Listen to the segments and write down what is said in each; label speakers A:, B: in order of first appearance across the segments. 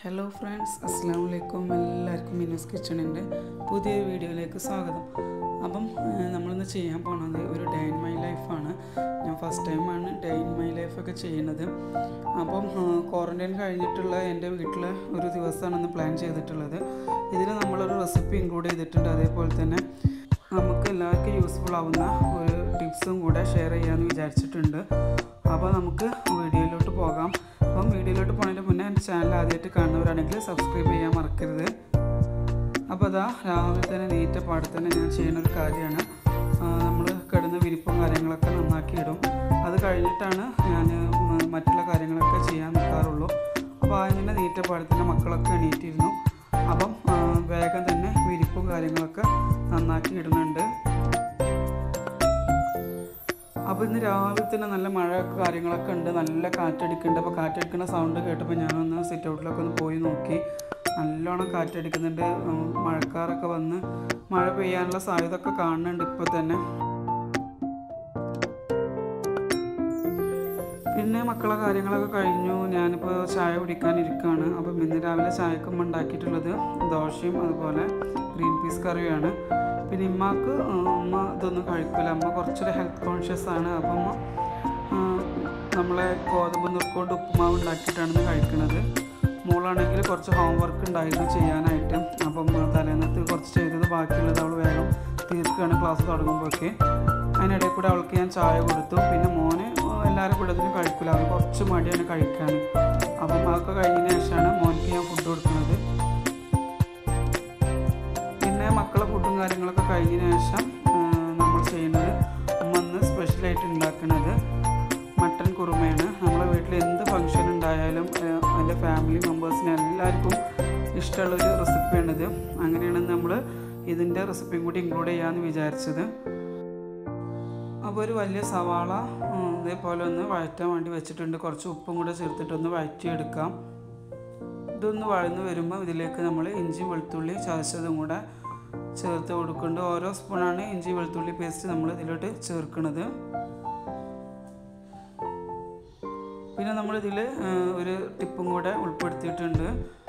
A: hello friends അസ്സാം വലൈക്കും എല്ലാവർക്കും മിനൂസ് കിച്ചണിൻ്റെ പുതിയ വീഡിയോയിലേക്ക് സ്വാഗതം അപ്പം ഏഹ്, നമ്മളിന്ന് ചെയ്യാൻ പോണത് ഒരു ഡേ ഇൻ മൈ ലൈഫാണ് ഞാൻ ഫസ്റ്റ് ടൈമാണ് ഡേ ഇൻ മൈ ലൈഫൊക്കെ ചെയ്യുന്നത് അപ്പം ക്വാറൻറ്റൈൻ കഴിഞ്ഞിട്ടുള്ള എൻ്റെ വീട്ടിൽ ഒരു ദിവസമാണ് ഇന്ന് പ്ലാൻ ചെയ്തിട്ടുള്ളത് ഇതിൽ നമ്മളൊരു റെസിപ്പി ഇൻക്ലൂഡ് ചെയ്തിട്ടുണ്ട് അതേപോലെ തന്നെ നമുക്ക് എല്ലാവർക്കും യൂസ്ഫുൾ ആവുന്ന ഒരു ടിപ്സും കൂടെ ഷെയർ ചെയ്യാമെന്ന് വിചാരിച്ചിട്ടുണ്ട് അപ്പോൾ നമുക്ക് വീഡിയോയിലോട്ട് പോകാം അപ്പം വീഡിയോയിലോട്ട് പോകുന്നതിന് മുന്നേ എൻ്റെ ചാനൽ ആദ്യമായിട്ട് കാണുന്നവരാണെങ്കിൽ സബ്സ്ക്രൈബ് ചെയ്യാൻ മറക്കരുത് അപ്പോൾ അതാ രാവിലെ തന്നെ നീറ്റ പാടെ തന്നെ ഞാൻ ചെയ്യുന്ന ഒരു കാര്യമാണ് നമ്മൾ കിടന്ന വിരിപ്പും കാര്യങ്ങളൊക്കെ നന്നാക്കി ഇടും അത് കഴിഞ്ഞിട്ടാണ് ഞാൻ മറ്റുള്ള കാര്യങ്ങളൊക്കെ ചെയ്യാൻ നിൽക്കാറുള്ളൂ അപ്പോൾ അതിൻ്റെ നീറ്റ പാടെ തന്നെ മക്കളൊക്കെ എണീറ്റിരുന്നു അപ്പം ആ, വേഗം തന്നെ വിരിപ്പും കാര്യങ്ങളൊക്കെ നന്നാക്കി ഇടുന്നുണ്ട് അപ്പോൾ ഇന്ന് രാവിലെ തന്നെ നല്ല മഴ കാര്യങ്ങളൊക്കെ ഉണ്ട് നല്ല കാറ്റടിക്കുന്നുണ്ട് അപ്പോൾ കാറ്റടിക്കുന്ന സൗണ്ട് കേട്ടപ്പോൾ ഞാനൊന്ന് സിറ്റ് ഔട്ടിലൊക്കെ ഒന്ന് പോയി നോക്കി നല്ലോണം കാറ്റടിക്കുന്നുണ്ട് ഉം, മഴക്കാറൊക്കെ വന്ന് മഴ പെയ്യാനുള്ള സാധ്യത ഒക്കെ കാണുന്നുണ്ട് ഇപ്പോൾ തന്നെ പിന്നെ മക്കളെ കാര്യങ്ങളൊക്കെ കഴിഞ്ഞു ഞാനിപ്പോൾ ചായ കുടിക്കാനിരിക്കുകയാണ് അപ്പം ഇന്ന് രാവിലെ ചായക്കുമ്പ് ഉണ്ടാക്കിയിട്ടുള്ളത് ദോശയും അതുപോലെ ഗ്രീൻ പീസ് കറിയുമാണ് പിന്നെ ഇമ്മക്ക് ഉമ്മ ഇതൊന്നും കഴിക്കില്ല അമ്മ കുറച്ചൊരു ഹെൽത്ത് കോൺഷ്യസ് ആണ് അപ്പം അമ്മ ആ, നമ്മളെ ഗോതമ്പ് നുറുക്കൊണ്ട് ഉപ്പുമാവ് ഉണ്ടാക്കിയിട്ടാണ് ഇന്ന് കഴിക്കുന്നത് മോളാണെങ്കിൽ കുറച്ച് ഹോംവർക്ക് ഉണ്ടായിരുന്നു ചെയ്യാനായിട്ട് അപ്പം തലേന്നത്ത് കുറച്ച് ചെയ്തത് ബാക്കിയുള്ളത് അവൾ വേഗം തീർക്കുകയാണ് ക്ലാസ് തുടങ്ങുമ്പോഴൊക്കെ അതിനിടയിൽ കൂടെ അവൾക്ക് ഞാൻ ചായ കൊടുത്തു പിന്നെ മോന് എല്ലാവരും കൂടെ ഇതിന് കഴിക്കില്ല അവൻ കുറച്ച് മടിയാണ് കഴിക്കാൻ അപ്പം അതൊക്കെ കഴിഞ്ഞതിന് ശേഷമാണ് മോനിക്ക് ഞാൻ ഫുഡ് കൊടുക്കുന്നത് പിന്നെ മക്കളെ ഫുഡും കാര്യങ്ങളൊക്കെ കഴിഞ്ഞതിന് ശേഷം ആ, നമ്മൾ ചെയ്യുന്നത് ഉമ്മ ഇന്ന് സ്പെഷ്യലായിട്ട് ഉണ്ടാക്കുന്നത് മട്ടൻ കുറുമയാണ് നമ്മളെ വീട്ടിൽ എന്ത് ഫങ്ഷൻ ഉണ്ടായാലും ആ, എൻ്റെ ഫാമിലി മെമ്പേഴ്സിന് എല്ലാവർക്കും ഇഷ്ടമുള്ളൊരു റെസിപ്പിയാണിത് അങ്ങനെയാണ് നമ്മൾ ഇതിൻ്റെ റെസിപ്പിയും കൂടി ഇൻക്ലൂഡ് ചെയ്യാമെന്ന് വിചാരിച്ചത് അപ്പോൾ ഒരു വലിയ സവാള ഉം, ഇതേപോലെ ഒന്ന് വഴറ്റാൻ വേണ്ടി വെച്ചിട്ടുണ്ട് കുറച്ച് ഉപ്പും കൂടെ ചേർത്തിട്ടൊന്ന് വഴറ്റിയെടുക്കാം ഇതൊന്ന് വഴന്ന് വരുമ്പോൾ ഇതിലേക്ക് നമ്മൾ ഇഞ്ചി വെളുത്തുള്ളി ചതച്ചതും കൂടെ ചേർത്ത് കൊടുക്കുന്നുണ്ട് ഓരോ സ്പൂണാണ് ഇഞ്ചി വെളുത്തുള്ളി പേസ്റ്റ് നമ്മൾ ഇതിലോട്ട് ചേർക്കുന്നത് പിന്നെ നമ്മളിതിൽ ഒരു ടിപ്പും കൂടെ ഉൾപ്പെടുത്തിയിട്ടുണ്ട്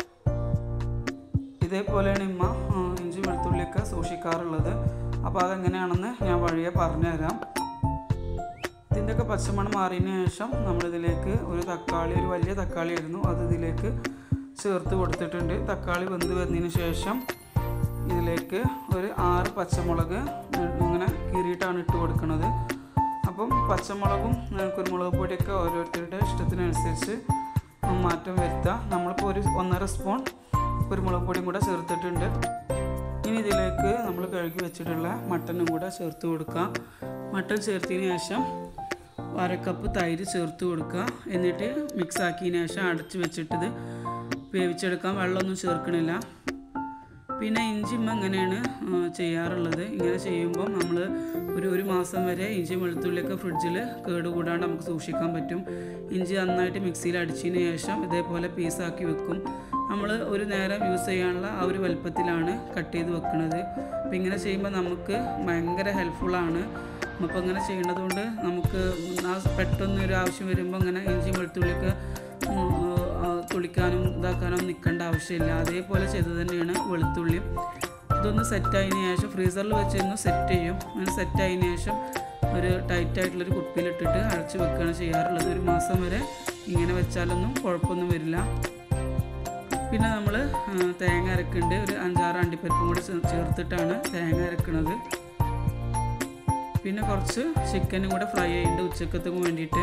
A: ഇതേപോലെയാണ് ഇമ്മ ആ, ഇഞ്ചി വെളുത്തുള്ളിയൊക്കെ സൂക്ഷിക്കാറുള്ളത് അപ്പോൾ അതെങ്ങനെയാണെന്ന് ഞാൻ വഴിയെ പറഞ്ഞുതരാം ഇതിൻ്റെയൊക്കെ പച്ചമണം മാറിയതിന് ശേഷം നമ്മളിതിലേക്ക് ഒരു തക്കാളി ഒരു വലിയ തക്കാളി ആയിരുന്നു അത് ഇതിലേക്ക് ചേർത്ത് കൊടുത്തിട്ടുണ്ട് തക്കാളി വെന്ത് വന്നതിന് ശേഷം ഇതിലേക്ക് ഒരു ആറ് പച്ചമുളക് ഇങ്ങനെ കീറിയിട്ടാണ് ഇട്ട് കൊടുക്കുന്നത് അപ്പം പച്ചമുളകും ഏ, കുരുമുളക് പൊടിയൊക്കെ ഓരോരുത്തരുടെ ഇഷ്ടത്തിനനുസരിച്ച് മാറ്റം വരുത്താം നമ്മളിപ്പോൾ ഒരു ഒന്നര സ്പൂൺ കുരുമുളക് പൊടിയും കൂടെ ചേർത്തിട്ടുണ്ട് ഇനി ഇതിലേക്ക് നമ്മൾ കഴുകി വെച്ചിട്ടുള്ള മട്ടനും കൂടെ ചേർത്ത് കൊടുക്കുക മട്ടൻ ചേർത്തതിന് ശേഷം അര കപ്പ് തൈര് ചേർത്ത് കൊടുക്കുക എന്നിട്ട് മിക്സ് ആക്കിയതിന് ശേഷം അടച്ച് വെച്ചിട്ടിത് വേവിച്ചെടുക്കാൻ വെള്ളമൊന്നും ചേർക്കണില്ല പിന്നെ ഇഞ്ചിമ്മ എങ്ങനെയാണ് ആ, ചെയ്യാറുള്ളത് ഇങ്ങനെ ചെയ്യുമ്പോൾ നമ്മൾ ഒരു ഒരു മാസം വരെ ഇഞ്ചി വെളുത്തുള്ളിയൊക്കെ ഫ്രിഡ്ജിൽ കേടുകൂടാണ്ട് നമുക്ക് സൂക്ഷിക്കാൻ പറ്റും ഇഞ്ചി നന്നായിട്ട് മിക്സിയിൽ അടിച്ചതിന് ശേഷം ഇതേപോലെ പീസാക്കി വെക്കും നമ്മൾ ഒരു നേരം യൂസ് ചെയ്യാനുള്ള ആ ഒരു വലുപ്പത്തിലാണ് കട്ട് ചെയ്ത് വെക്കുന്നത് അപ്പോൾ ഇങ്ങനെ ചെയ്യുമ്പോൾ നമുക്ക് ഭയങ്കര ഹെൽപ്ഫുള്ളാണ് അപ്പോൾ ഇങ്ങനെ ചെയ്യുന്നത് കൊണ്ട് നമുക്ക് ആ പെട്ടെന്ന് ഒരു ആവശ്യം വരുമ്പോൾ ഇങ്ങനെ ഇഞ്ചി വെളുത്തുള്ളിയൊക്കെ ഉം, ആ, തുളിക്കാനും ഇതാക്കാനും നിൽക്കേണ്ട ആവശ്യമില്ല അതേപോലെ ചെയ്തത് തന്നെയാണ് വെളുത്തുള്ളി ഇതൊന്ന് സെറ്റായതിനു ശേഷം ഫ്രീസറിൽ വെച്ച് ഒന്ന് സെറ്റ് ചെയ്യും അങ്ങനെ സെറ്റായതിനു ശേഷം ഒരു ടൈറ്റ് ആയിട്ടുള്ളൊരു കുപ്പിയിലിട്ടിട്ട് അടച്ച് വെക്കുകയാണ് ചെയ്യാറുള്ളത് ഒരു മാസം വരെ ഇങ്ങനെ വെച്ചാലൊന്നും കുഴപ്പമൊന്നും വരില്ല പിന്നെ നമ്മൾ തേങ്ങ അരക്കുന്നുണ്ട് ഒരു അഞ്ചാറ് അണ്ടിപ്പരിപ്പും കൂടി ചേ- ചേർത്തിട്ടാണ് തേങ്ങ അരക്കുന്നത് പിന്നെ കുറച്ച് ചിക്കനും കൂടെ ഫ്രൈ ചെയ്യുന്നുണ്ട് ഉച്ചക്കത്തേക്ക് വേണ്ടിയിട്ട്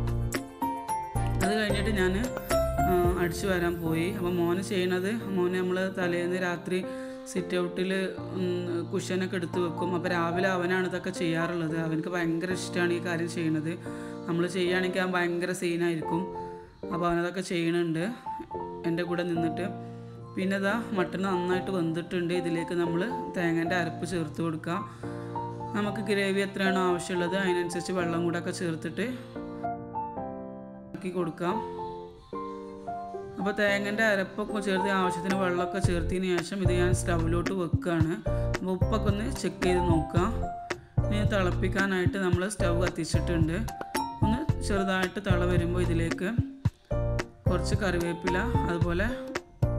A: അത് കഴിഞ്ഞിട്ട് ഞാൻ അടിച്ചു വരാൻ പോയി അപ്പോൾ മോന് ചെയ്യണത് മോന് നമ്മൾ തലേന്ന് രാത്രി സിറ്റ് ഔട്ടിൽ കുഷനൊക്കെ എടുത്ത് വെക്കും അപ്പോൾ രാവിലെ അവനാണ് ഇതൊക്കെ ചെയ്യാറുള്ളത് അവനക്ക് ഭയങ്കര ഇഷ്ടമാണ് ഈ കാര്യം ചെയ്യണത് നമ്മൾ ചെയ്യുകയാണെങ്കിൽ അവൻ ഭയങ്കര സീനായിരിക്കും അപ്പോൾ അവനതൊക്കെ ചെയ്യണുണ്ട് എൻ്റെ കൂടെ നിന്നിട്ട് പിന്നെ ഇതാ മട്ടൺ നന്നായിട്ട് വെന്തിട്ടുണ്ട് ഇതിലേക്ക് നമ്മൾ തേങ്ങേൻ്റെ അരപ്പ് ചേർത്ത് കൊടുക്കുക നമുക്ക് ഗ്രേവി എത്രയാണോ ആവശ്യമുള്ളത് അതിനനുസരിച്ച് വെള്ളം കൂടെ ഒക്കെ ചേർത്തിട്ട് ആക്കി കൊടുക്കാം അപ്പോൾ തേങ്ങൻ്റെ അരപ്പൊക്കെ ചേർത്ത് ആവശ്യത്തിന് വെള്ളമൊക്കെ ചേർത്തതിന് ശേഷം ഇത് ഞാൻ സ്റ്റൗവിലോട്ട് വെക്കുകയാണ് അപ്പോൾ ഉപ്പൊക്കെ ഒന്ന് ചെക്ക് ചെയ്ത് നോക്കാം ഇനി തിളപ്പിക്കാനായിട്ട് നമ്മൾ സ്റ്റൗ കത്തിച്ചിട്ടുണ്ട് ഒന്ന് ചെറുതായിട്ട് തിള വരുമ്പോൾ ഇതിലേക്ക് കുറച്ച് കറിവേപ്പില അതുപോലെ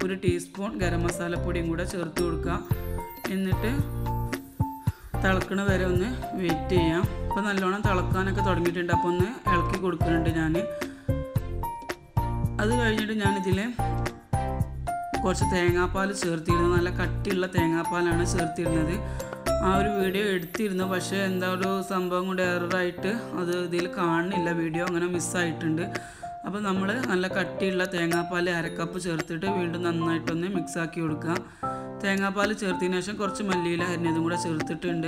A: ഒരു ടീസ്പൂൺ ഗരം മസാലപ്പൊടിയും കൂടെ ചേർത്ത് കൊടുക്കുക എന്നിട്ട് തിളക്കണ വരെ ഒന്ന് വെയിറ്റ് ചെയ്യാം അപ്പോൾ നല്ലോണം തിളക്കാനൊക്കെ തുടങ്ങിയിട്ടുണ്ട് അപ്പോൾ ഒന്ന് ഇളക്കി കൊടുക്കുന്നുണ്ട് ഞാൻ അത് കഴിഞ്ഞിട്ട് ഞാനിതിൽ കുറച്ച് തേങ്ങാപ്പാൽ ചേർത്തിരുന്നു നല്ല കട്ടിയുള്ള തേങ്ങാപ്പാലാണ് ചേർത്തിരുന്നത് ആ ഒരു വീഡിയോ എടുത്തിരുന്നു പക്ഷേ എന്താ ഒരു സംഭവം കൊണ്ട് എററായിട്ട് അത് ഇതിൽ കാണുന്നില്ല വീഡിയോ അങ്ങനെ മിസ്സായിട്ടുണ്ട് അപ്പോൾ നമ്മൾ നല്ല കട്ടിയുള്ള തേങ്ങാപ്പാൽ അരക്കപ്പ് ചേർത്തിട്ട് വീണ്ടും നന്നായിട്ടൊന്ന് മിക്സാക്കി കൊടുക്കുക തേങ്ങാപ്പാൽ ചേർത്തതിന് ശേഷം കുറച്ച് മല്ലിയില അരിഞ്ഞതും കൂടെ ചേർത്തിട്ടുണ്ട്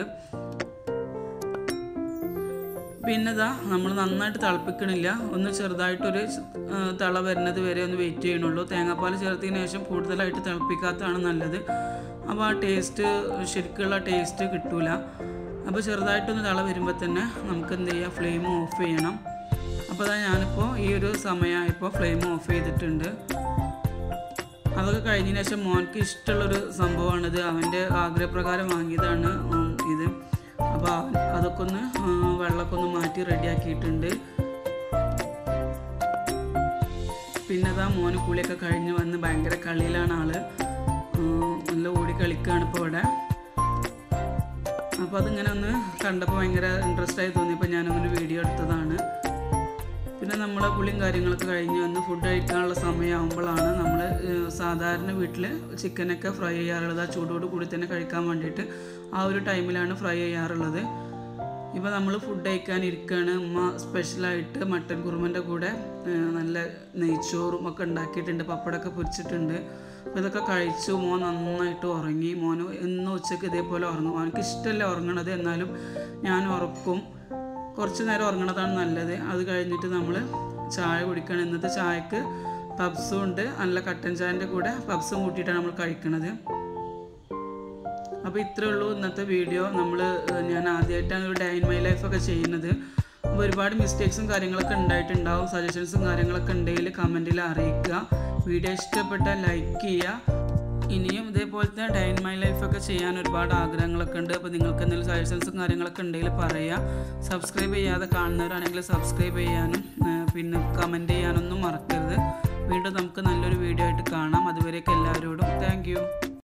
A: പിന്നെ ഇതാ നമ്മൾ നന്നായിട്ട് തിളപ്പിക്കണില്ല ഒന്ന് ചെറുതായിട്ടൊരു ആ, തിള വരുന്നത് വരെ ഒന്ന് വെയിറ്റ് ചെയ്യണുള്ളൂ തേങ്ങാപ്പാൽ ചേർത്തതിന് ശേഷം കൂടുതലായിട്ട് തിളപ്പിക്കാത്തതാണ് നല്ലത് അപ്പോൾ ആ ടേസ്റ്റ് ശരിക്കുള്ള ടേസ്റ്റ് കിട്ടൂല അപ്പോൾ ചെറുതായിട്ടൊന്ന് തിള വരുമ്പോൾ തന്നെ നമുക്ക് എന്ത് ചെയ്യുക ഫ്ലെയിം ഓഫ് ചെയ്യണം അപ്പോൾ അതാ ഞാനിപ്പോൾ ഈ ഒരു സമയമായപ്പോൾ ഫ്ലെയിം ഓഫ് ചെയ്തിട്ടുണ്ട് അതൊക്കെ കഴിഞ്ഞതിന് ശേഷം മോൻക്ക് ഇഷ്ടമുള്ളൊരു സംഭവമാണിത് അവൻ്റെ ആഗ്രഹപ്രകാരം വാങ്ങിയതാണ് ഉം, ഇത് അപ്പോൾ അവൻ അതൊക്കെ ഒന്ന് ഉം, വെള്ളമൊക്കെ ഒന്ന് മാറ്റി റെഡിയാക്കിയിട്ടുണ്ട് പിന്നെ അതാ മോന് കുളിയൊക്കെ കഴിഞ്ഞ് വന്ന് ഭയങ്കര കളിയിലാണ് ആള് ഉം, നല്ല ഓടി കളിക്കുകയാണ് ഇപ്പോൾ ഇവിടെ അപ്പോൾ അതിങ്ങനെ ഒന്ന് കണ്ടപ്പോൾ ഭയങ്കര ഇൻട്രസ്റ്റ് ആയി തോന്നിയപ്പോൾ ഞാനങ്ങനെ വീഡിയോ എടുത്തതാണ് പിന്നെ നമ്മളെ കുളിയും കാര്യങ്ങളൊക്കെ കഴിഞ്ഞ് വന്ന് ഫുഡ് കഴിക്കാനുള്ള സമയമാകുമ്പോഴാണ് നമ്മൾ സാധാരണ വീട്ടിൽ ചിക്കനൊക്കെ ഫ്രൈ ചെയ്യാറുള്ളത് ആ ചൂടോട് കൂടി തന്നെ കഴിക്കാൻ വേണ്ടിയിട്ട് ആ ഒരു ടൈമിലാണ് ഫ്രൈ ചെയ്യാറുള്ളത് ഇപ്പോൾ നമ്മൾ ഫുഡ് കഴിക്കാൻ ഇരിക്കുകയാണ് ഉമ്മ സ്പെഷ്യലായിട്ട് മട്ടൻ കുറുമൻ്റെ കൂടെ ഏഹ്, നല്ല നെയ്ച്ചോറും ഒക്കെ ഉണ്ടാക്കിയിട്ടുണ്ട് പപ്പടമൊക്കെ പൊരിച്ചിട്ടുണ്ട് അപ്പോൾ ഇതൊക്കെ കഴിച്ചു മോൻ നന്നായിട്ട് ഉറങ്ങി മോന് എന്നും ഉച്ചയ്ക്ക് ഇതേപോലെ ഉറങ്ങും അവനക്ക് ഇഷ്ടമല്ല ഉറങ്ങണത് എന്നാലും ഞാൻ ഉറക്കും കുറച്ച് നേരം ഉറങ്ങണതാണ് നല്ലത് അത് കഴിഞ്ഞിട്ട് നമ്മൾ ചായ കുടിക്കണം ഇന്നത്തെ ചായക്ക് പബ്സും ഉണ്ട് നല്ല കട്ടൻ ചായൻ്റെ കൂടെ പബ്സും കൂട്ടിയിട്ടാണ് നമ്മൾ കഴിക്കണത് അപ്പോൾ ഇത്രേ ഉള്ളൂ ഇന്നത്തെ വീഡിയോ നമ്മൾ ഞാൻ ആദ്യമായിട്ടാണ് ഒരു ഡേ ഇൻ മൈ ലൈഫൊക്കെ ചെയ്യുന്നത് അപ്പോൾ ഒരുപാട് മിസ്റ്റേക്സും കാര്യങ്ങളൊക്കെ ഉണ്ടായിട്ടുണ്ടാവും സജഷൻസും കാര്യങ്ങളൊക്കെ ഉണ്ടെങ്കിൽ കമൻറ്റിൽ അറിയിക്കുക വീഡിയോ ഇഷ്ടപ്പെട്ടാൽ ലൈക്ക് ചെയ്യുക ഇനിയും ഇതേപോലത്തെ ഡേ ഇൻ മൈ ലൈഫൊക്കെ ചെയ്യാൻ ഒരുപാട് ആഗ്രഹങ്ങളൊക്കെ ഉണ്ട് അപ്പോൾ നിങ്ങൾക്ക് എന്തെങ്കിലും സജഷൻസും കാര്യങ്ങളൊക്കെ ഉണ്ടെങ്കിൽ പറയുക സബ്സ്ക്രൈബ് ചെയ്യാതെ കാണുന്നവരാണെങ്കിൽ സബ്സ്ക്രൈബ് ചെയ്യാനും ഏഹ് പിന്നെ കമൻറ്റ് ചെയ്യാനൊന്നും മറക്കരുത് വീണ്ടും നമുക്ക് നല്ലൊരു വീഡിയോ ആയിട്ട് കാണാം അതുവരേക്ക് എല്ലാവരോടും താങ്ക്